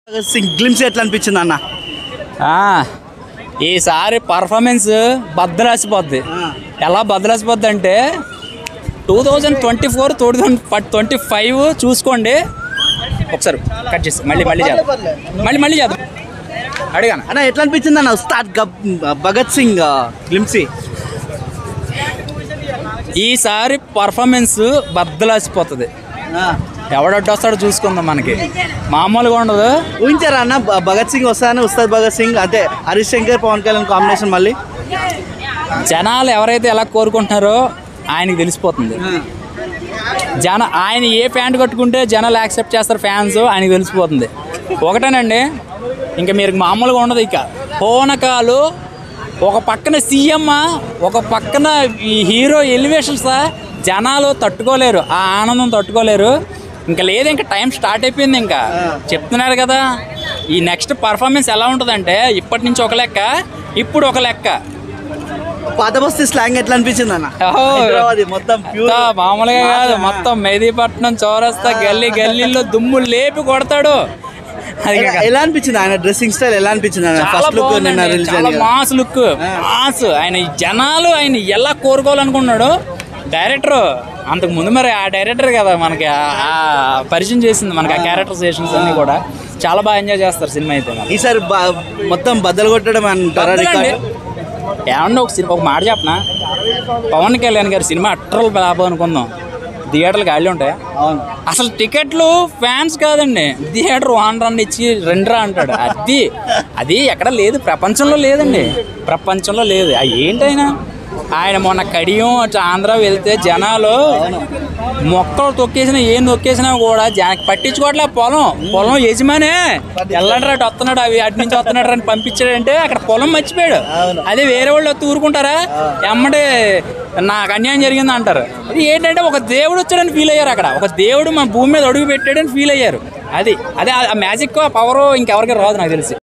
Singh glimpse ఎట్లా అనిపించింది అన్న ఆ, ఈసారి పర్ఫార్మెన్స్ బద్దలాసిపోద్ది ఎలా బద్దలాసిపోద్ది అంటే two thousand twenty four two thousand twenty five చూసుకోండి ఒకసారి కట్ చేసి మళ్ళీ మళ్ళీ చేద్దాం మళ్ళీ మళ్ళీ చేద్దాం అడిగాను అన్న ఎట్లా అనిపించింది అన్న ఉస్తాద్ గబ్ భగత్ సింగ్ గ్లిమ్సీ ఈసారి పర్ఫార్మెన్స్ బద్దలాసిపోతుంది ఎవడడ్డు వస్తాడో చూసుకుందాం మనకి మామూలుగా ఉండదు ఊహించారా అన్న భ- భగత్ సింగ్ వస్తానని ఉస్తాద్ భగత్ సింగ్ అంటే హరీష్ శంకర్ పవన్ కళ్యాణ్ కాంబినేషన్ మళ్ళీ జనాలు ఎవరైతే ఎలా కోరుకుంటున్నారో ఆయనకి తెలిసిపోతుంది జన ఆయన ఏ ప్యాంట్ కట్టుకుంటే జనాలు యాక్సెప్ట్ చేస్తారు ఫ్యాన్స్ ఆయనకి తెలిసిపోతుంది ఒకటేనండి ఇంకా మీరు మామూలుగా ఉండదు ఇక పోనకాలు ఒక పక్కన సీఎం ఒక పక్కన ఈ హీరో ఎలివేషన్స్ జనాలు తట్టుకోలేరు ఆ ఆనందం తట్టుకోలేరు ఇంకా లేదు ఇంకా టైం స్టార్ట్ అయిపోయింది ఇంకా చెప్తున్నారు కదా ఈ నెక్స్ట్ పర్ఫార్మెన్స్ ఎలా ఉంటుందంటే ఇప్పటి నుంచి ఒక లెక్క ఇప్పుడు ఒక లెక్క పాత బస్తీ స్లాంగ్ ఎట్లా అనిపించింది అన్న ఓహో. హైదరాబాద్ మొత్తం ప్యూర్ అంతా మామూలుగా కాదు మొత్తం మెహదీపట్నం చౌరస్తా గల్లీ గల్లీలో దుమ్ము లేపి కొడతాడు అది ఎలా- కాక ఎలా అనిపించింది ఆయన డ్రెస్సింగ్ స్టైల్ ఎలా అనిపించింది ఆయన చాలా ఫస్ట్ లుక్ నిన్న బాగుందండి. రిలీజ్ చాలా మాస్ లుక్ మాస్ ఆయన ఈ జనాలు ఆయన ఎలా కోరుకోవాలనుకున్నాడు డైరెక్టర్ అంతకు ముందు మరి ఆ డైరెక్టర్ కదా మనకి ఆ- ఆ పరిచయం చేసింది మనకి ఆ క్యారెక్టరైజేషన్స్ అన్ని కూడా చాలా బాగా ఎంజాయ్ చేస్తారు సినిమా అయితే మరి. ఈసారి బా- మొత్తం బద్దలు కొట్టడం అంటారా వద్దులండి. రికార్డ్ ఏమన్నా ఒక సినిమా ఒక మాట చెప్పనా పవన్ కళ్యాణ్ గారి సినిమా అట్రల్ లాభం అనుకుందాం థియేటర్లు ఖాళీ ఉంటాయా అవును అసలు టికెట్లు ఫ్యాన్స్ కాదండి థియేటర్ వన్ రన్ ఇచ్చి రెండురా అంటాడు అది అది ఎక్కడ లేదు ప్రపంచంలో లేదండి ప్రపంచంలో లేదు ఆ ఏంటైనా ఆయన మొన్న కడియం అటు ఆంధ్ర వెళ్తే జనాలు మొక్కలు తొక్కేసినా ఏం తొక్కేసినా కూడా జన పట్టించుకోవట్లే పొలం పొలం యజమానే ఎల్లడ్రా అటు వస్తున్నాడు అవి అటు నుంచి వస్తున్నాడు అని పంపించాడంటే అక్కడ పొలం మర్చిపోయాడు అదే వేరే వాళ్ళు వచ్చి ఊరుకుంటారా ఎమ్మడే నాకు అన్యాయం జరిగింది అంటారు అది ఏంటంటే ఒక దేవుడు వచ్చాడని ఫీల్ అయ్యారు అక్కడ ఒక దేవుడు మా భూమి మీద అడుగు పెట్టాడని ఫీల్ అయ్యారు అది అదే ఆ మ్యాజిక్ ఆ పవర్ ఇంకెవరికి రాదు నాకు తెలిసి